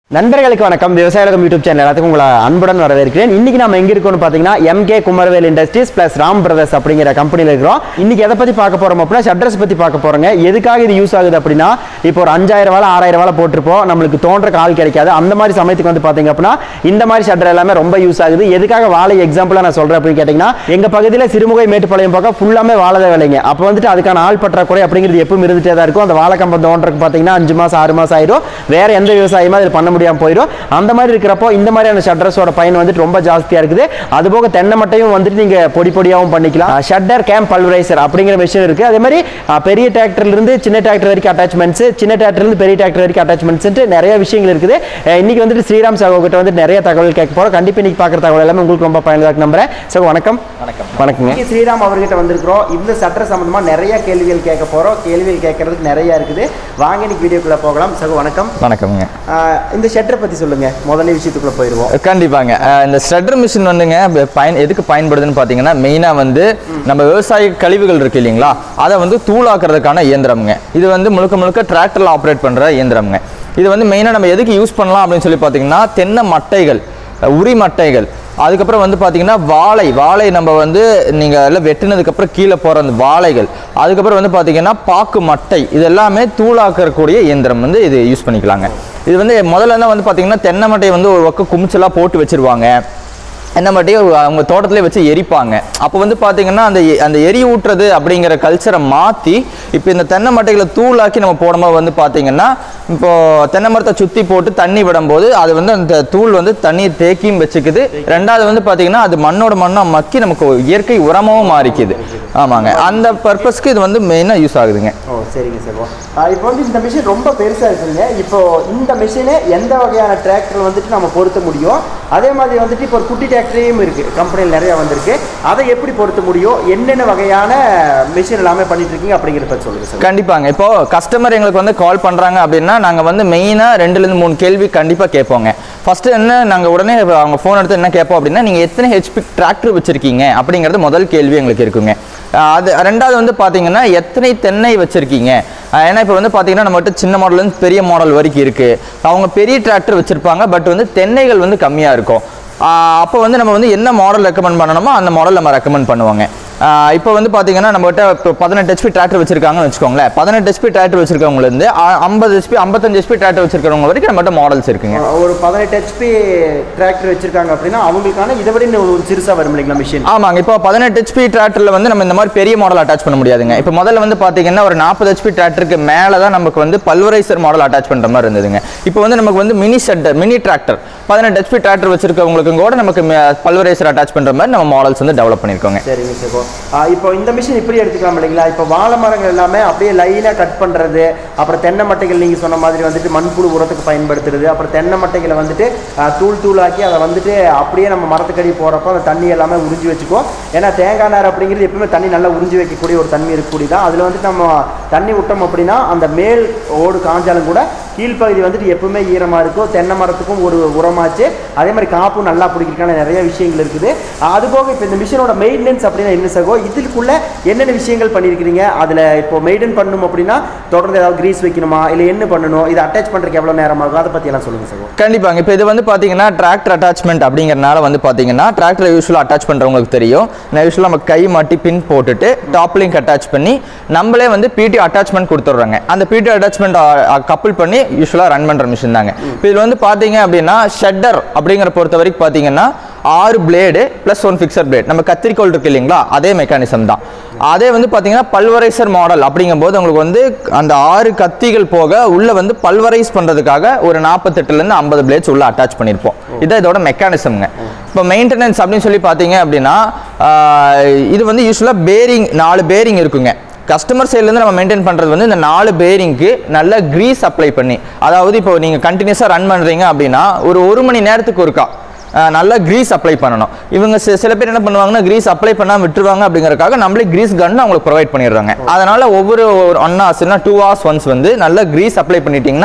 நண்பர்களுக்கு வணக்கம் விவசாயிகளுக்கும் யூடியூப் சேனல் எல்லாத்துக்கும் உங்களை அன்புடன் வரவேற்கிறேன் இன்னைக்கு நம்ம எங்க இருக்கோம்னு பாத்தீங்கன்னா MK Kumaravel industries plus Ram brothers அப்படிங்கிற கம்பெனியில் இருக்கிறோம் இன்னைக்கு எதை பத்தி பார்க்க போறோம் அப்படின்னா ஷட்டர்ஸ் பத்தி பார்க்க போறோங்க எதுக்காக இது யூஸ் ஆகுது அப்படின்னா இப்போ ஒரு அஞ்சாயிரம் வாழை ஆறாயிரம் வாழை போட்டிருப்போம் நம்மளுக்கு தோன்ற கால் கிடைக்காது அந்த மாதிரி சமயத்துக்கு வந்து பாத்தீங்க அப்படின்னா இந்த மாதிரி ஷட்டர் எல்லாமே ரொம்ப யூஸ் ஆகுது எதுக்காக வாழை எக்ஸாம்பிளா நான் சொல்றேன் அப்படின்னு கேட்டீங்கன்னா எங்க பகுதியில் சிறுமுகை மேட்டுப்பாளையம் பக்கம் ஃபுல்லாமே வாழை தான் விளைங்க அப்போ வந்துட்டு அதுக்கான ஆள் பற்றாக்குறை அப்படிங்கிறது எப்பவும் இருந்துட்டே தான் இருக்கும் அந்த வாழை கம்பம் தோன்றதுக்கு பாத்தீங்கன்னா அஞ்சு மாசம் ஆறு மாசம் ஆயிரும் வேற எந்த விவசாயமும் அதில் பண்ண முடியாம போயிடும் அந்த மாதிரி இருக்கிறப்போ இந்த மாதிரியான ஷட்டர்ஸோட பயன் வந்துட்டு ரொம்ப ஜாஸ்தியா இருக்குது அது போக தென்னை மட்டையும் வந்துட்டு நீங்க பொடி பொடியாகவும் பண்ணிக்கலாம் ஷட்டர் கேம் பல்வரைசர் அப்படிங்கிற மிஷின் இருக்கு அதே மாதிரி அஹ், பெரிய டிராக்டர்ல இருந்து சின்ன டிராக்டர் வரைக்கும் அட்டாச்மெண்ட்ஸ் சின்ன டிராக்டர்ல இருந்து பெரிய டிராக்டர் வரைக்கும் அட்டாச்மெண்ட்ஸ் நிறைய விஷயங்கள் இருக்குது அஹ், இன்னைக்கு வந்துட்டு ஸ்ரீராம் சாகோ கிட்ட வந்து நிறைய தகவல் கேட்க போறோம் கண்டிப்பா இன்னைக்கு பார்க்குற தகவல் எல்லாமே உங்களுக்கு ரொம்ப பயனுள்ளதாக நம்புறேன் ஸோ வணக்கம் வணக்கம் வணக்கங்க இன்னைக்கு ஸ்ரீராம் அவர்கிட்ட வந்திருக்கிறோம் இந்த சட்டர் சம்பந்தமா நிறைய கேள்விகள் கேட்க போறோம் கேள்விகள் கேட்கறதுக்கு நிறைய இருக்குது வாங்க இன்னைக்கு வீடியோக்குள்ள போகலாம் சகோ வணக்கம் வணக்கம்ங்க ஆஹ் இந்த ஷட்டரை பத்தி சொல்லுங்க முதல்ல விஷயத்துக்குள்ள போயிடுவோம் கண்டிப்பாங்க அஹ் இந்த ஸ்ட்ரெட்டர் மிஷின் வந்துங்க ப- பயன் எதுக்கு பயன்படுதுன்னு பார்த்தீங்கன்னா மெயினாக வந்து நம்ம விவசாய கழிவுகள் இருக்கு இல்லைங்களா அதை வந்து தூளாக்குறதுக்கான இயந்திரம்ங்க இது வந்து முழுக்க முழுக்க டிராக்டரில் ஆப்ரேட் பண்ணுற இயந்திரம்ங்க இது வந்து மெயினாக நம்ம எதுக்கு யூஸ் பண்ணலாம் அப்படின்னு சொல்லி பார்த்தீங்கன்னா தென்னை மட்டைகள் அஹ் உரி மட்டைகள் அதுக்கப்புறம் வந்து பார்த்தீங்கன்னா வாழை வாழை நம்ம வந்து நீங்கள் எல்லாம் வெட்டினதுக்கப்புறம் கீழே போகிற அந்த வாழைகள் அதுக்கப்புறம் வந்து பார்த்தீங்கன்னா பாக்கு மட்டை இது எல்லாமே தூளாக்கக்கூடிய இயந்திரம் வந்து இது யூஸ் பண்ணிக்கலாங்க இது வந்து முதல்ல தான் வந்து பார்த்தீங்கன்னா தென்னை மட்டையை வந்து ஒரு பக்கம் குமிச்சலாக போட்டு வச்சிருவாங்க தென்னை மட்டையை அவங்க தோட்டத்திலே வச்சு எரிப்பாங்க அப்போ வந்து பார்த்தீங்கன்னா அந்த எ- அந்த எரி ஊட்டுறது அப்படிங்கிற கல்ச்சரை மாற்றி இப்போ இந்த தென்னை மட்டைகளை தூளாக்கி நம்ம போடும்போது வந்து பார்த்தீங்கன்னா இப்போ தென்னை மரத்தை சுற்றி போட்டு தண்ணி விடும்போது அது வந்து அந்த தூள் வந்து தண்ணீர் தேக்கியும் வச்சுக்குது ரெண்டாவது வந்து பார்த்தீங்கன்னா அது மண்ணோட மண்ணாக மக்கி நமக்கு ஒரு இயற்கை உரமாகவும் மாறிக்குது ஆமாங்க அந்த பர்பஸ்க்கு இது வந்து மெயினாக யூஸ் ஆகுதுங்க ஓ சரிங்க சார் இப்போ வந்து இந்த மிஷின் ரொம்ப பெருசா இருக்குங்க இப்போ இந்த மிஷினை எந்த வகையான டிராக்டர் வந்துட்டு நம்ம பொருத்த முடியும் அதே மாதிரி வந்துட்டு இப்போ ஒரு குட்டி டிராக்டரையும் இருக்கு கம்பெனியில் நிறைய வந்திருக்கு அதை எப்படி பொருத்த முடியும் என்னென்ன வகையான மிஷின் எல்லாமே பண்ணிட்டு இருக்கீங்க அப்படிங்கிறத பத்தி சொல்லுங்க சார் கண்டிப்பாங்க இப்போ கஸ்டமர் எங்களுக்கு வந்து கால் பண்றாங்க அப்படின்னா நாங்க வந்து மெயினா ரெண்டுல இருந்து மூணு கேள்வி கண்டிப்பா கேட்போங்க ஃபர்ஸ்ட் என்ன நாங்க உடனே அவங்க ஃபோன் எடுத்து என்ன கேட்போம் அப்படின்னா நீங்க எத்தனை ஹெச்பி டிராக்டர் வச்சிருக்கீங்க அப்படிங்கிறது முதல் கேள்வி எங்களுக்கு இருக்குங்க அஹ் அது ரெண்டாவது வந்து பாத்தீங்கன்னா எத்தனை தென்னை வச்சிருக்கீங்க அஹ் ஏன்னா இப்போ வந்து பாத்தீங்கன்னா நம்மகிட்ட சின்ன மாடல் இருந்து பெரிய மாடல் வரைக்கும் இருக்கு அவங்க பெரிய டிராக்டர் வச்சிருப்பாங்க பட் வந்து தென்னைகள் வந்து கம்மியா இருக்கும் ஆஹ் அப்போ வந்து நம்ம வந்து என்ன மாடல் ரெக்கமெண்ட் பண்ணணுமோ அந்த மாடல் நம்ம ரெக்கமெண்ட் பண்ணுவாங்க ஆஹ் இப்போ வந்து பார்த்தீங்கன்னா நம்மகிட்ட இப்போ பதினெட்டு ஹெச்பி டிராக்டர் வச்சிருக்காங்கன்னு வச்சுக்கோங்களேன் பதினெட்டு ஹெச்பி டிராக்டர் வச்சிருக்கவங்கலேருந்து ஐம்பது ஹெச்பி ஐம்பத்தஞ்சு ஹெச்பி டிராக்டர் வச்சிருக்கவங்க வரைக்கும் நம்மகிட்ட மாடல்ஸ் இருக்குங்க ஒரு பதினெட்டு ஹெச்பி டிராக்டர் வச்சிருக்காங்க அப்படின்னா அவங்களுக்கான இதை விட இன்னும் ஒரு சிறுசா வரும் இல்லைங்களா மிஷின் ஆமாங்க இப்போ பதினெட்டு ஹெச்பி டிராக்டர்ல வந்து நம்ம இந்த மாதிரி பெரிய மாடல் அட்டாச் பண்ண முடியாதுங்க இப்போ முதல்ல வந்து பார்த்தீங்கன்னா ஒரு நாற்பது ஹெச்பி டிராக்டருக்கு மேலே தான் நமக்கு வந்து பல்வரைசர் மாடல் அட்டாச் பண்ணுற மாதிரி இருந்ததுங்க இப்போ வந்து நமக்கு வந்து மினி ஷட்டர் மினி டிராக்டர் பதினெட்டு ஹெச்பி டிராக்டர் வச்சிருக்கவங்களுக்கும் கூட நமக்கு பல்வரைசர் அட்டாச் பண்ணுற மாதிரி நம்ம மாடல்ஸ் வந்து டெவலப் பண்ணியிருக்கோங்க சரிங்க சகோ இப்போ இந்த மிஷின் இப்படி எடுத்துக்கலாம் இல்லைங்களா இப்போ வாழை மரங்கள் எல்லாமே அப்படியே லைனாக கட் பண்ணுறது அப்புறம் தென்னை மட்டைகள் நீங்கள் சொன்ன மாதிரி வந்துட்டு மண்புழு உரத்துக்கு பயன்படுத்துறது அப்புறம் தென்னை மட்டைகளை வந்துட்டு ஆ, தூள் தூளாக்கி அதை வந்துட்டு அப்படியே நம்ம மரத்துக்கடி போகிறப்போ அந்த தண்ணி எல்லாமே உறிஞ்சி வச்சுக்கோ ஏன்னா தேங்காய் நார் அப்படிங்கிறது எப்பவுமே தண்ணி நல்லா உறிஞ்சி வைக்கக்கூடிய ஒரு தண்ணி இருக்கக்கூடிய தான் அதில் வந்துட்டு நம்ம தண்ணி விட்டோம் அப்படின்னா அந்த மேல் ஓடு காஞ்சாலும் கூட கீழ்ப்பகுதி வந்துட்டு எப்பவுமே ஈரமாக இருக்கும் தென்னை மரத்துக்கும் ஒரு உரமாச்சு அதே மாதிரி காப்பும் நல்லா பிடிக்கிறதுக்கான நிறைய விஷயங்கள் இருக்குது அது போக இப்போ இந்த மிஷினோட மெயின்டெனன்ஸ் அப்படின்னா என்ன சகோ இதுக்குள்ள என்னென்ன விஷயங்கள் பண்ணியிருக்கிறீங்க அதில் இப்போ மெயின்டைன் பண்ணணும் அப்படின்னா தொடர்ந்து ஏதாவது கிரீஸ் வைக்கணுமா இல்லை என்ன பண்ணணும் இதை அட்டாச் பண்ணுறதுக்கு எவ்வளோ நேரம் ஆகும் அதை பற்றி எல்லாம் சொல்லுங்கள் சகோ கண்டிப்பாங்க இப்போ இது வந்து பார்த்தீங்கன்னா டிராக்டர் அட்டாச்மெண்ட் அப்படிங்கறனால வந்து பார்த்தீங்கன்னா டிராக்டர் யூஸ்வலாக அட்டாச் பண்ணுறவங்களுக்கு தெரியும் நான் யூஸ்வலாக நம்ம கை மாட்டி பின் போட்டுட்டு டாப் லிங்க் அட்டாச் பண்ணி நம்மளே வந்து பிடி அட்டாச்மெண்ட் கொடுத்துட்றாங்க அந்த பிடி அட்டாச்மெண்ட் கப்புள் பண்ணி யூஸ்வலாக ரன் பண்ணுற மிஷின் தாங்க இப்போ இதில் வந்து பார்த்தீங்க அப்படின்னா ஷட்டர் அப்படிங்கிற பொறுத்த வரைக்கும் பார்த்தீங்கன்னா ஆறு blade plus one fixer blade நம்ம கத்திரிக்கோல் இருக்கு இல்லைங்களா அதே மெக்கானிசம் தான் அதே வந்து பார்த்தீங்கன்னா பல்வரைசர் மாடல் அப்படிங்கும்போது உங்களுக்கு வந்து அந்த ஆறு கத்திகள் போக உள்ள வந்து பல்வரைஸ் பண்ணுறதுக்காக ஒரு நாற்பத்தெட்டுலேருந்து ஐம்பது பிளேட்ஸ் உள்ள அட்டாச் பண்ணியிருப்போம் இதான் இதோட மெக்கானிசம்ங்க இப்போ மெயின்டெனன்ஸ் அப்படின்னு சொல்லி பார்த்தீங்க அப்படின்னா ஆஹ், இது வந்து யூஸ்வலாக பேரிங் நாலு பேரிங் இருக்குங்க கஸ்டமர் சைட்லேருந்து நம்ம மெயின்டைன் பண்ணுறது வந்து இந்த நாலு பேரிங்க்கு நல்ல க்ரீஸ் அப்ளை பண்ணி அதாவது இப்போ நீங்கள் கண்டினியூஸாக ரன் பண்ணுறீங்க அப்படின்னா ஒரு ஒரு மணி நேரத்துக்கு ஒருக்கா அஹ், நல்ல க்ரீஸ் அப்ளை பண்ணணும் இவங்க சி- சில பேர் என்ன பண்ணுவாங்கன்னா க்ரீஸ் அப்ளை பண்ணாமல் விட்டுருவாங்க அப்படிங்கறதுக்காக நம்மளே க்ரீஸ் கன் அவங்களுக்கு ப்ரொவைட் பண்ணிடுறாங்க அதனால ஒவ்வொரு ஒன் ஹவர்ஸ் இல்லைனா டூ ஹவர்ஸ் ஒன்ஸ் வந்து நல்ல க்ரீஸ் அப்ளை பண்ணிட்டீங்கன்னா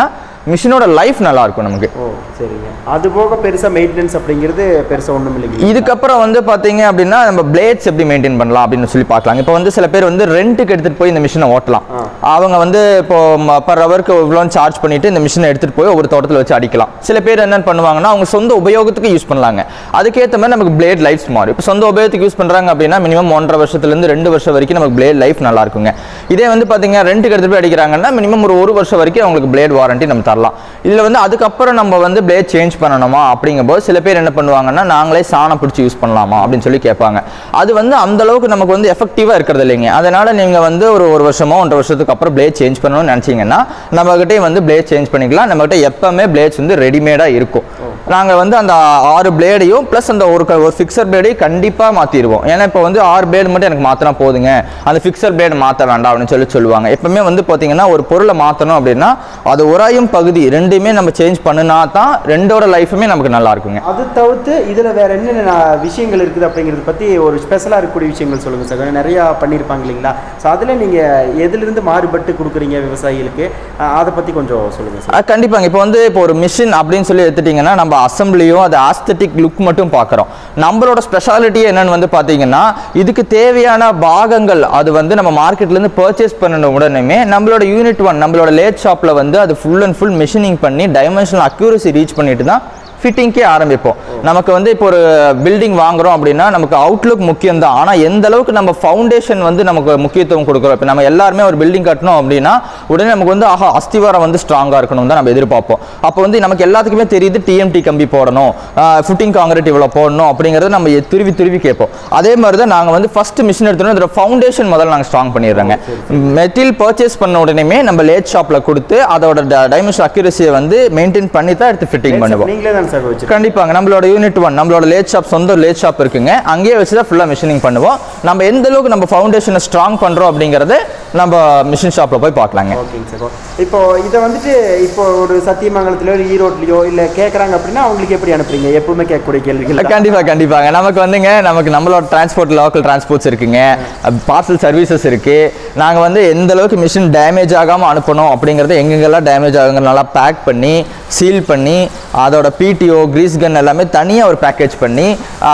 மிஷினோட லைஃப் நல்லா இருக்கும் நமக்கு ஓ சரிங்க அது போக பெருசா மெயின்டெனன்ஸ் அப்படிங்கிறது பெருசா ஒண்ணும் இல்லைங்க இதுக்கப்புறம் வந்து பாத்தீங்க அப்படின்னா நம்ம பிளேட்ஸ் எப்படி மெயின்டைன் பண்ணலாம் அப்படின்னு சொல்லி பார்க்கலாம் இப்போ வந்து சில பேர் வந்து ரெண்ட்டுக்கு எடுத்துட்டு போய் இந்த மிஷினை ஓட்டலாம் ஆ. அவங்க வந்து இப்போ பர் ஹவருக்கு இவ்வளோன்னு சார்ஜ் பண்ணிட்டு இந்த மிஷினை எடுத்துட்டு போய் ஒரு தோட்டத்தில் வச்சு அடிக்கலாம் சில பேர் என்ன பண்ணுவாங்கன்னா அவங்க சொந்த உபயோகத்துக்கு யூஸ் பண்ணலாங்க அதுக்கேற்ற மாதிரி நமக்கு பிளேட் லைஃப்ஸ் மாறும் இப்போ சொந்த உபயோகத்துக்கு யூஸ் பண்றாங்க அப்படின்னா மினிமம் ஒன்றரை வருஷத்துலேருந்து ரெண்டு வருஷம் வரைக்கும் நமக்கு பிளேட் லைஃப் நல்லா இருக்குங்க இதே வந்து பாத்தீங்க ரெண்ட்டுக்கு எடுத்துட்டு போய் அடிக்கிறாங்கன்னா மினிமம் ஒரு ஒரு வருஷம் வரைக்கும் அவங்களுக்கு பிளேட் வாரண்டி நம்ம தரலாம் இதில் வந்து அதுக்கப்புறம் நம்ம வந்து பிளேட் சேஞ்ச் பண்ணணுமா அப்படிங்கும்போது சில பேர் என்ன பண்ணுவாங்கன்னா நாங்களே சாணம் பிடிச்சி யூஸ் பண்ணலாமா அப்படின்னு சொல்லி கேட்பாங்க அது வந்து அந்த அளவுக்கு நமக்கு வந்து எஃபெக்டிவாக இருக்கிறது இல்லைங்க அதனால நீங்கள் வந்து ஒரு ஒரு வருஷமோ ஒன்றரை வருஷத்துக்கு அப்புறம் பிளேட் சேஞ்ச் பண்ணணும்னு நினச்சிங்கன்னா நம்மகிட்டே வந்து பிளேட் சேஞ்ச் பண்ணிக்கலாம் நம்மகிட்ட எப்பவுமே பிளேட்ஸ் வந்து ரெடிமேடாக இருக்கும் நாங்கள் வந்து அந்த ஆறு பிளேடையும் ப்ளஸ் அந்த ஒரு க- ஒரு ஃபிக்சர் பிளேடையும் கண்டிப்பாக மாற்றிடுவோம் ஏன்னா இப்போ வந்து ஆறு பிளேடு மட்டும் எனக்கு மாற்றினா போதுங்க அந்த ஃபிக்சர் பிளேடு மாற்ற வேண்டாம் அப்படின்னு சொல்லி சொல்லுவாங்க எப்பவுமே வந்து பார்த்தீங்கன்னா ஒரு பொருளை மாற்றணும் அப்படின்னா அது உராயும் பகுதி ரெண்டுமே நம்ம சேஞ்ச் பண்ணினா தான் ரெண்டோட லைஃபுமே நமக்கு நல்லா இருக்குங்க அது தவிர்த்து இதுல வேற என்னென்ன விஷயங்கள் இருக்குது அப்படிங்கிறத பத்தி ஒரு ஸ்பெஷலா இருக்கக்கூடிய விஷயங்கள் சொல்லுங்க சார் நிறைய பண்ணியிருப்பாங்க இல்லைங்களா ஸோ அதுல நீங்க எதிலிருந்து மாறுபட்டு கொடுக்குறீங்க விவசாயிகளுக்கு அஹ் அதை பத்தி கொஞ்சம் சொல்லுங்க சார் அஹ் கண்டிப்பாங்க இப்போ வந்து இப்போ ஒரு மிஷின் அப்படின்னு சொல்லி எடுத்துட்டிங்கன்னா நம்ம அசம்பிளியும் அது ஆஸ்தட்டிக் லுக் மட்டும் பார்க்குறோம் நம்மளோட ஸ்பெஷாலிட்டி என்னன்னு வந்து பார்த்தீங்கன்னா இதுக்கு தேவையான பாகங்கள் அது வந்து நம்ம மார்க்கெட்லேருந்து பர்ச்சேஸ் பண்ணின உடனே நம்மளோட யூனிட் ஒன் நம்மளோட லேட் ஷாப்பில் வந்து அது ஃபுல் அண்ட் ஃபுல் மிஷினிங் பண்ணி டைமென்ஷனல் அக்யூரசி ரீச் பண்ணிட்டு தான் ஃபிட்டிங்க்கே ஆரம்பிப்போம் நமக்கு வந்து இப்போ ஒரு பில்டிங் வாங்குறோம் அப்படின்னா நமக்கு அவுட்லுக் முக்கியம் தான் ஆனால் எந்த அளவுக்கு நம்ம ஃபவுண்டேஷன் வந்து நமக்கு முக்கியத்துவம் கொடுக்குறோம் இப்போ நம்ம எல்லாருமே ஒரு பில்டிங் கட்டணும் அப்படின்னா உடனே நமக்கு வந்து ஆஹா அஸ்திவாரம் வந்து ஸ்ட்ராங்காக இருக்கணும் தான் நம்ம எதிர்பார்ப்போம் அப்போ வந்து நமக்கு எல்லாத்துக்குமே தெரியுது டிஎம்டி கம்பி போடணும் ஃபுட்டிங் காங்கிரீட் இவ்வளோ போடணும் அப்படிங்கிறத நம்ம எ- துருவி துருவி கேட்போம் அதே மாதிரி தான் நாங்கள் வந்து ஃபர்ஸ்ட் மிஷின் எடுத்தோம்னா இதோட ஃபவுண்டேஷன் முதல்ல நாங்கள் ஸ்ட்ராங் பண்ணிடுறோங்க மெட்டீரியல் பர்ச்சேஸ் பண்ண உடனேமே நம்ம லேட் ஷாப்பில் கொடுத்து அதோட டைமென்ஷன் அக்யூரசியை வந்து மெயின்டைன் பண்ணி தான் எடுத்து ஃபிட்டிங் பண்ணுவோம் நீங்களே தான் சார் வச்சு கண்டிப்பாங்க நம்மளோட யூனிட் ஒன் நம்மளோட லேட் ஷாப் சொந்த லேட் ஷாப் இருக்குங்க அங்கேயே வச்சு தான் ஃபுல்லாக மிஷினிங் பண்ணுவோம் நம்ம எந்த அளவுக்கு நம்ம ஃபவுண்டேஷனை ஸ்ட்ராங் பண்ணுறோம் அப்படிங்கறது நம்ம மிஷின் ஷாப்பில் போய் பார்க்கலாங்க ஓகேங்க சார் இப்போ இதை வந்துட்டு இப்போ ஒரு சத்தியமங்கலத்திலயோ ஒரு ஈரோட்லயோ இல்ல கேக்குறாங்க அப்படின்னா அவங்களுக்கு எப்படி அனுப்புறீங்க எப்பவுமே கேட்கக்கூடிய கேள்விகள் தான். கண்டிப்பா கண்டிப்பாங்க நமக்கு வந்துங்க நமக்கு நம்மளோட டிரான்ஸ்போர்ட் லோக்கல் டிரான்ஸ்போர்ட்ஸ் இருக்குங்க பார்சல் சர்வீசஸ் இருக்கு நாங்க வந்து எந்த அளவுக்கு மிஷின் டேமேஜ் ஆகாம அனுப்பணும் அப்படிங்கறத எங்கெங்கெல்லாம் டேமேஜ் ஆகுங்க நல்லா பேக் பண்ணி சீல் பண்ணி அதோட பிடிஓ கிரீஸ் கன் எல்லாமே தனியாக ஒரு பேக்கேஜ் பண்ணி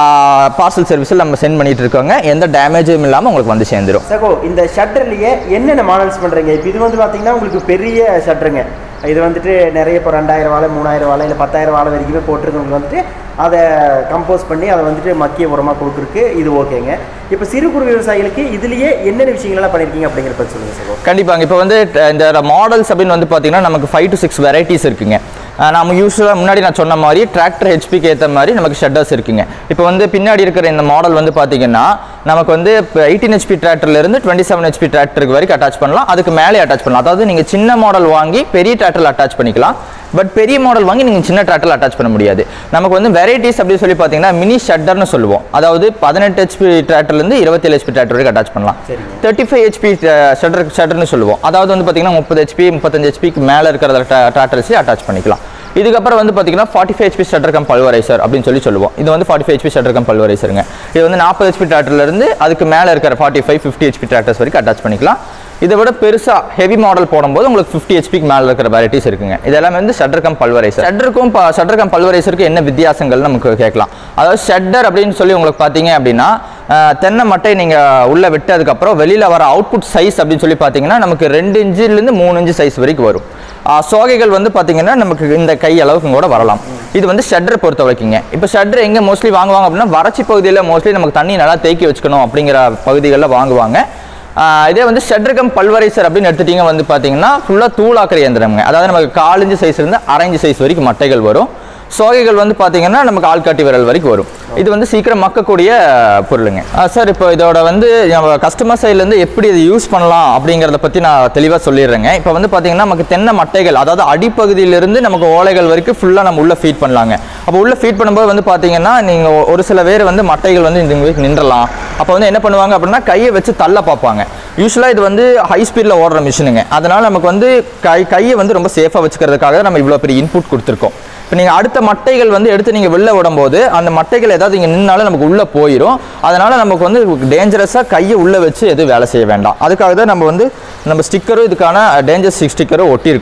பார்சல் சர்வீஸில் நம்ம சென்ட் பண்ணிட்டு இருக்கோங்க எந்த டேமேஜும் இல்லாமல் உங்களுக்கு வந்து சேர்ந்துரும் சகோ இந்த ஷட்டர்லயே என்னென்ன மாடல்ஸ் பண்றீங்க இப்போ இது வந்து பாத்தீங்கன்னா உங்களுக்கு பெரிய ஷட்டருங்க இது வந்துட்டு நிறைய இப்போ ரெண்டாயிரம் வாழை மூணாயிரம் வாழை இல்லை பத்தாயிரம் வாழை வரைக்குமே போட்டிருக்கவங்க வந்துட்டு அதை கம்போஸ் பண்ணி அதை வந்துட்டு மக்கிய உரமாக கொடுக்குறக்கு இது ஓகேங்க இப்போ சிறு குறு விவசாயிகளுக்கு இதுலயே என்னென்ன விஷயங்கள்லாம் பண்ணியிருக்கீங்க அப்படிங்கிறத பற்றி சொல்லுங்க சகோ கண்டிப்பாங்க இப்போ வந்து ட- இந்த மாடல்ஸ் அப்படின்னு வந்து பார்த்தீங்கன்னா நமக்கு ஃபைவ் டு சிக்ஸ் வெரைட்டிஸ் இருக்குங்க அஹ் நம்ம யூஸ்வலாக முன்னாடி நான் சொன்ன மாதிரி டிராக்டர் ஹெச்பிக்கு ஏற்ற மாதிரி நமக்கு ஷெட்டர்ஸ் இருக்குங்க இப்போ வந்து பின்னாடி இருக்கிற இந்த மாடல் வந்து பார்த்தீங்கன்னா நமக்கு வந்து இப்போ எயிட்டீன் ஹெச்பி இருந்து டுவெண்ட்டி செவன் ஹெச்பி டிராக்டருக்கு வரைக்கும் அட்டாச் பண்ணலாம் அதுக்கு மேலே அட்டாச் பண்ணலாம் அதாவது நீங்கள் சின்ன மாடல் வாங்கி பெரிய டிராக்டரில் அட்டாச் பண்ணிக்கலாம் பட் பெரிய மாடல் வாங்கி நீங்கள் சின்ன டிராக்டரில் அட்டாச் பண்ண முடியாது நமக்கு வந்து வெரைட்டிஸ் அப்படின்னு சொல்லி பார்த்தீங்கன்னா மினி ஷட்டர்னு சொல்லுவோம் அதாவது பதினெட்டு ஹெச்பி டிராக்டர்லேருந்து இருபத்தேழு ஹெச்பி டிராக்டர் வரைக்கும் அட்டாச் பண்ணலாம் சரிங்க. தேர்ட்டி ஃபைவ் ஹெச்பி ஷட்டர் ஷட்டர்னு சொல்லுவோம் அதாவது வந்து பார்த்தீங்கன்னா முப்பது ஹெச்பி முப்பத்தஞ்சு ஹெச்பிக்கு மேலே இருக்கிற டாட்டர்ஸி அட்டாச் பண்ணிக்கலாம் இதுக்கப்புறம் வந்து பார்த்தீங்கன்னா forty five HP shredder cum pulverizer அப்படின்னு சொல்லி சொல்லுவோம் இது வந்து forty five HP shredder cum பல்வரைசருங்க இது வந்து நாற்பது ஹெச்பி இருந்து அதுக்கு மேலே இருக்கிற forty five fifty HP tractors வரைக்கும் அட்டாச் பண்ணிக்கலாம் இதை விட பெருசாக ஹெவி மாடல் போடும்போது உங்களுக்கு ஃபிஃப்டி ஹெச்பிக்கு மேலே இருக்கிற வெரைட்டிஸ் இருக்குங்க இதெல்லாம் வந்து ஷட்டர் கம் பல்வரைசர் ஷட்டருக்கும் ஷட்டர் கம் பல்வரைசருக்கும் என்ன வித்தியாசங்கள் நமக்கு கேட்கலாம் அதாவது ஷட்டர் அப்படின்னு சொல்லி உங்களுக்கு பார்த்தீங்க அப்படின்னா அஹ், தென்னை மட்டை நீங்கள் உள்ளே விட்டதுக்கப்புறம் வெளியில் வர அவுட்புட் சைஸ் அப்படின்னு சொல்லி பார்த்தீங்கன்னா நமக்கு ரெண்டு இன்ச்சிலேருந்து மூணு இன்ச்சு சைஸ் வரைக்கும் வரும் அஹ், சோகைகள் வந்து பார்த்தீங்கன்னா நமக்கு இந்த கை அளவுக்கு கூட வரலாம் இது வந்து ஷட்டர் பொறுத்த வரைக்குங்க இப்போ ஷட்டர் எங்கே மோஸ்ட்லி வாங்குவாங்க அப்படின்னா வறட்சி பகுதியில் மோஸ்ட்லி நமக்கு தண்ணி நல்லா தேக்கி வச்சுக்கணும் அப்படிங்கிற பகுதிகளில் வாங்குவாங்க ஆஹ் இதே வந்து ஷட்ரகம் பல்வரைசர் அப்படின்னு எடுத்துட்டீங்க வந்து பார்த்தீங்கன்னா ஃபுல்லாக தூளாக்குற இயந்திரம்ங்க அதாவது நமக்கு காலஞ்சு சைஸ் இருந்து அரைஞ்சு சைஸ் வரைக்கும் மட்டைகள் வரும் சோகைகள் வந்து பார்த்தீங்கன்னா நமக்கு ஆள்காட்டி விரல் வரைக்கும் வரும் இது வந்து சீக்கிரம் மக்கக்கூடிய பொருளுங்க சார் இப்போ இதோட வந்து நம்ம கஸ்டமர் சைட்லேருந்து எப்படி இதை யூஸ் பண்ணலாம் அப்படிங்கிறத பற்றி நான் தெளிவாக சொல்லிடுறேங்க இப்போ வந்து பார்த்தீங்கன்னா நமக்கு தென்னை மட்டைகள் அதாவது அடிப்பகுதியிலிருந்து நமக்கு ஓலைகள் வரைக்கும் ஃபுல்லாக நம்ம உள்ளே ஃபீட் பண்ணலாங்க அப்போ உள்ளே ஃபீட் பண்ணும்போது வந்து பார்த்தீங்கன்னா நீங்கள் ஒரு சில பேர் வந்து மட்டைகள் வந்து இந்த மாதிரி நின்றலாம் அப்போ வந்து என்ன பண்ணுவாங்க அப்படின்னா கையை வச்சு தள்ள பார்ப்பாங்க யூஸ்வலாக இது வந்து ஹை ஸ்பீடில் ஓடுற மிஷினுங்க அதனால் நமக்கு வந்து கை கையை வந்து ரொம்ப சேஃபாக வச்சுக்கிறதுக்காக தான் நம்ம இவ்வளோ பெரிய இன்புட் கொடுத்துருக்கோம் இப்போ நீங்கள் அடுத்த மட்டைகள் வந்து எடுத்து நீங்கள் வெளில விடும்போது அந்த மட்டைகள் ஏதாவது இங்கே நின்னாலும் நமக்கு உள்ளே போயிடும் அதனால் நமக்கு வந்து டேஞ்சரஸாக கையை உள்ளே வச்சு எதுவும் வேலை செய்ய வேண்டாம் அதுக்காக தான் நம்ம வந்து நம்ம ஸ்டிக்கரும் இதுக்கான டேஞ்சர் ஸ்டிக்கரும் ஒட்டியிருக்கோம்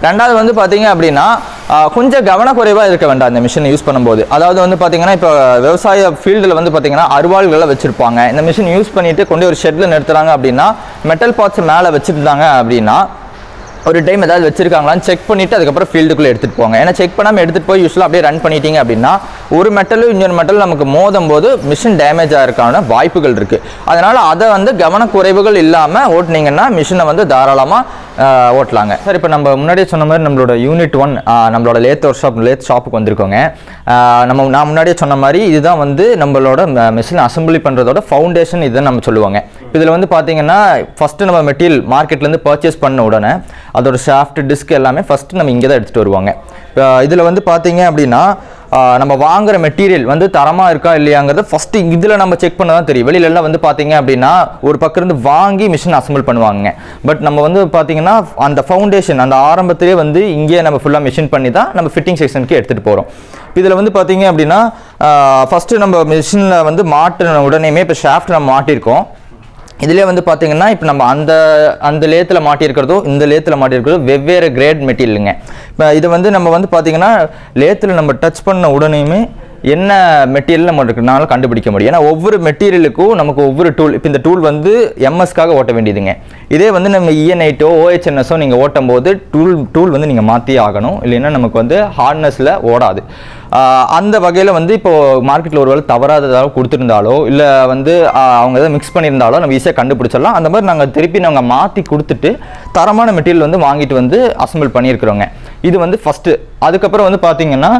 ரெண்டாவது வந்து பார்த்தீங்க அப்படின்னா ஆஹ், கொஞ்சம் கவனக்குறைவாக இருக்க வேண்டாம் இந்த மிஷினை யூஸ் பண்ணும்போது அதாவது வந்து பார்த்தீங்கன்னா இப்போ விவசாய ஃபீல்டில் வந்து பார்த்தீங்கன்னா அருவாள்களை வச்சுருப்பாங்க இந்த மிஷின் யூஸ் பண்ணிட்டு கொண்டு ஒரு ஷெட்டில் நிறுத்துறாங்க அப்படின்னா மெட்டல் பார்ட்ஸ் மேலே வச்சுருந்தாங்க அப்படின்னா ஒரு டைம் ஏதாவது வச்சிருக்காங்களான்னு செக் பண்ணிட்டு அதுக்கப்புறம் ஃபீல்டுக்குள்ளே எடுத்துகிட்டு போங்க ஏன்னா செக் பண்ணாமல் எடுத்துகிட்டு போய் யூஸ்வலாக அப்படியே ரன் பண்ணிட்டீங்க அப்படின்னா ஒரு மெட்டலும் இன்னொரு மெட்டல் நமக்கு மோதும் போது மிஷின் டேமேஜ் ஆகிறதுக்கான வாய்ப்புகள் இருக்குது அதனால் அதை வந்து கவனக்குறைவுகள் இல்லாமல் ஓட்டுனீங்கன்னா மிஷினை வந்து தாராளமாக ஓட்டலாங்க சார் இப்போ நம்ம முன்னாடியே சொன்ன மாதிரி நம்மளோட யூனிட் ஒன் நம்மளோட லேத் ஒர்க் ஷாப் லேத் ஷாப்புக்கு வந்திருக்கோங்க ஆஹ் நம்ம நான் முன்னாடியே சொன்ன மாதிரி இதுதான் வந்து நம்மளோட மிஷின் அசம்பிளி பண்ணுறதோட ஃபவுண்டேஷன் இதுதான் நம்ம சொல்லுவாங்க இதில் வந்து பார்த்தீங்கன்னா ஃபஸ்ட்டு நம்ம மெட்டீரியல் மார்க்கெட்லேருந்து பர்ச்சேஸ் பண்ண உடனே அதோட ஷாஃப்ட் டிஸ்க் எல்லாமே ஃபஸ்ட்டு நம்ம இங்கே தான் எடுத்துகிட்டு வருவாங்க இதில் வந்து பார்த்தீங்க அப்படின்னா ஆஹ் நம்ம வாங்குற மெட்டீரியல் வந்து தரமாக இருக்கா இல்லையாங்கிறத ஃபஸ்ட்டு இதில் நம்ம செக் பண்ண தான் தெரியும் வெளியில எல்லாம் வந்து பார்த்தீங்க அப்படின்னா ஒரு பக்கம் இருந்து வாங்கி மிஷின் அசம்பிள் பண்ணுவாங்க பட் நம்ம வந்து பார்த்தீங்கன்னா அந்த ஃபவுண்டேஷன் அந்த ஆரம்பத்திலே வந்து இங்கேயே நம்ம ஃபுல்லாக மிஷின் பண்ணி தான் நம்ம ஃபிட்டிங் செக்ஷனுக்கு எடுத்துகிட்டு போகிறோம் இதில் வந்து பார்த்தீங்க அப்படின்னா ஃபஸ்ட்டு நம்ம மிஷினில் வந்து மாட்டின உடனேமே இப்போ ஷாஃப்ட் நம்ம மாட்டியிருக்கோம் இதுலேயே வந்து பார்த்தீங்கன்னா இப்போ நம்ம அந்த அந்த லேத்தில் மாட்டியிருக்கிறதோ இந்த லேத்தில் மாட்டியிருக்கிறதோ வெவ்வேறு கிரேட் மெட்டீரியலுங்க இப்போ இது வந்து நம்ம வந்து பார்த்தீங்கன்னா லேத்தில் நம்ம டச் பண்ண உடனேயுமே என்ன மெட்டீரியல் நம்ம இருக்குனாலும் கண்டுபிடிக்க முடியும் ஏன்னா ஒவ்வொரு மெட்டீரியலுக்கும் நமக்கு ஒவ்வொரு டூல் இப்போ இந்த டூல் வந்து எம்எஸ்க்காக ஓட்ட வேண்டியதுங்க இதே வந்து நம்ம இஎன்ஐட்டோ ஓஹெச்என்எஸோ நீங்கள் ஓட்டும் போது டூல் டூல் வந்து நீங்கள் மாற்றியே ஆகணும் இல்லைன்னா நமக்கு வந்து ஹார்ட்னஸில் ஓடாது ஆஹ் அந்த வகையில் வந்து இப்போ மார்க்கெட்டில் ஒருவேளை தவறாததாக கொடுத்துருந்தாலோ இல்லை வந்து ஆஹ் அவங்க எதாவது மிக்ஸ் பண்ணியிருந்தாலோ நம்ம ஈஸியாக கண்டுபிடிச்சிடலாம் அந்த மாதிரி நாங்கள் திருப்பி நாங்கள் மாற்றி கொடுத்துட்டு தரமான மெட்டீரியல் வந்து வாங்கிட்டு வந்து அசம்பிள் பண்ணியிருக்கிறோங்க இது வந்து ஃபஸ்ட்டு அதுக்கப்புறம் வந்து பார்த்தீங்கன்னா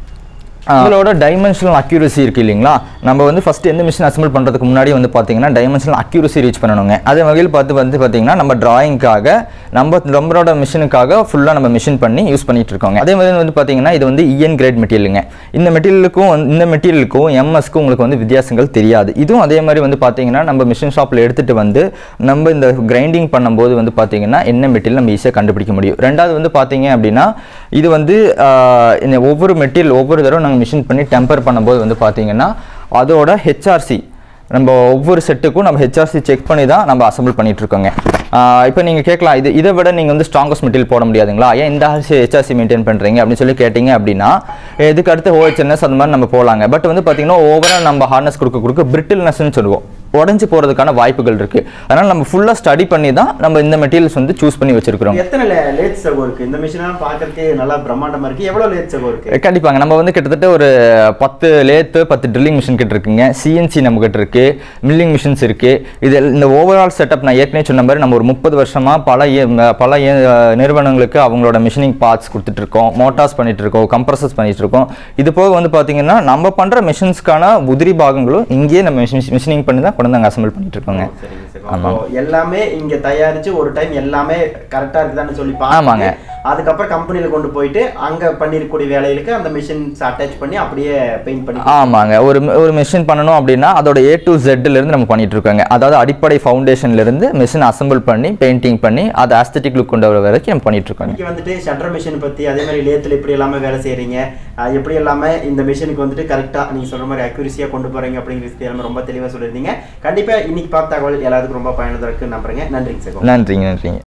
உங்களோட டைமென்ஷனல் அக்யூரசி இருக்கு இல்லைங்களா நம்ம வந்து ஃபர்ஸ்ட் எந்த மிஷின் அசம்பிள் பண்ணுறதுக்கு முன்னாடி வந்து பார்த்தீங்கன்னா டைமென்ஷனல் அக்யூரசி ரீச் பண்ணணுங்க அதே வகையில் பார்த்து வந்து பார்த்தீங்கன்னா நம்ம டிராயிங்காக நம்ம நம்மளோட மிஷினுக்காக ஃபுல்லாக நம்ம மிஷின் பண்ணி யூஸ் பண்ணிட்டு இருக்கோங்க அதே மாதிரி வந்து பார்த்தீங்கன்னா இது வந்து இஎன் கிரேட் மெட்டீரியலுங்க இந்த மெட்டீரியலுக்கும் இந்த மெட்டீரியலுக்கும் எம்எஸ்க்கும் உங்களுக்கு வந்து வித்தியாசங்கள் தெரியாது இதுவும் அதே மாதிரி வந்து பார்த்தீங்கன்னா நம்ம மிஷின் ஷாப்பில் எடுத்துகிட்டு வந்து நம்ம இந்த கிரைண்டிங் பண்ணும்போது வந்து பார்த்தீங்கன்னா என்ன மெட்டீரியல் நம்ம ஈஸியாக கண்டுபிடிக்க முடியும் ரெண்டாவது வந்து பார்த்தீங்க அப்படின்னா இது வந்து ஆஹ், இந்த ஒவ்வொரு மெட்டீரியல் ஒவ்வொரு தடவை நாங்கள் மிஷின் பண்ணி டெம்பர் பண்ணும்போது வந்து பார்த்தீங்கன்னா அதோட ஹெச்ஆர்சி நம்ம ஒவ்வொரு செட்டுக்கும் நம்ம ஹெச்ஆர்சி செக் பண்ணி தான் நம்ம அசம்பிள் பண்ணிட்டு இருக்கோங்க இப்போ நீங்கள் கேட்கலாம் இது இதை விட நீங்கள் வந்து ஸ்ட்ராங்கஸ்ட் மெட்டீரியல் போட முடியாதுங்களா ஏன் இந்த ஹெச்ஆர்சி மெயின்டைன் பண்ணுறீங்க அப்படின்னு சொல்லி கேட்டிங்க அப்படின்னா இதுக்கு அடுத்து ஓஹெச்என்எஸ் அந்த மாதிரி நம்ம போகலாங்க பட் வந்து பார்த்தீங்கன்னா ஓவரால் நம்ம ஹார்னஸ் கொடுக்க கொடுக்க பிரிட்டில்னஸ்ன்னு சொல்லுவோம் உடஞ்சி போகிறதுக்கான வாய்ப்புகள் இருக்குது அதனால் நம்ம ஃபுல்லாக ஸ்டடி பண்ணி தான் நம்ம இந்த மெட்டீரியல்ஸ் வந்து சூஸ் பண்ணி வச்சிருக்கிறோம் எத்தனை லேட் சகோ இருக்கு இந்த மிஷினெல்லாம் பார்க்கறதுக்கு நல்லா பிரம்மாண்டமா இருக்கு எவ்வளவு லேட் சகோ இருக்கு கண்டிப்பாங்க நம்ம வந்து கிட்டத்தட்ட ஒரு பத்து லேத்து பத்து ட்ரில்லிங் மிஷின் கிட்ட இருக்குங்க சிஎன்சி நம்ம கிட்ட இருக்கு மில்லிங் மிஷின்ஸ் இருக்கு இது இந்த ஓவரால் செட்டப் நான் ஏற்கனவே சொன்ன மாதிரி நம்ம ஒரு முப்பது வருஷமா பல ஏ- ம- பல ஏ- நிறுவனங்களுக்கு அவங்களோட மிஷினிங் பார்ட்ஸ் கொடுத்துட்டு இருக்கோம் மோட்டார்ஸ் பண்ணிட்டு இருக்கோம் கம்ப்ரஸர்ஸ் பண்ணிட்டு இருக்கோம் இது போக வந்து பாத்தீங்கன்னா நம்ம பண்ற மிஷின்ஸ்க்கான உதிரி பாகங்களும் இங்கேயே நம்ம மிஷினிங் பண்ணி தான் கொண்டு வந்து அசம்பிள் பண்ணிட்டு இருக்கோங்க சரிங்க சகோ ஆமா. அப்போ எல்லாமே இங்க தயாரிச்சு ஒரு டைம் எல்லாமே கரெக்டா இருக்குதான்னு சொல்லி ஆமாங்க. பார்த்துட்டு அதுக்கப்புறம் கம்பெனில கொண்டு போயிட்டு அங்க பண்ணிருக்கக்கூடிய வேலைகளுக்கு அந்த மிஷின்ஸ் அட்டாச் பண்ணி அப்படியே பெயிண்ட் பண்ணி ஆமாங்க ஒரு ஒரு மிஷின் பண்ணணும் அப்படின்னா அதோட ஏ டு இருந்து நம்ம பண்ணிட்டு இருக்கோங்க அதாவது அடிப்படை ஃபவுண்டேஷன்ல இருந்து மிஷின் அசம்பிள் பண்ணி பெயிண்டிங் பண்ணி அதை ஆஸ்தட்டிக் லுக் கொண்டு வர வரைக்கும் நம்ம பண்ணிட்டு இருக்கோங்க இன்னைக்கு வந்துட்டு ஷட்டர் மிஷின் பத்தி அதே மாதிரி லேத்துல எப்படி எல்லாமே வேலை செய்றீங்க அஹ் எப்படி எல்லாமே இந்த மிஷினுக்கு வந்துட்டு கரெக்டா நீங்க சொல்ற மாதிரி அக்யூரிசியா கொண்டு போறீங்க அப்படிங்கிற விஷயத்தை எல்லாமே ரொம்ப தெளிவா சொல்லியிருந்தீங்க கண்டிப்பா இன்னைக்கு பார்த்த தகவல் எல்லாத்துக்கும் ரொம்ப பயனுள்ளதா இருக்குன்னு நம்புறேங்க நன்றிங்க சார் நன்றிங்க நன்றிங்க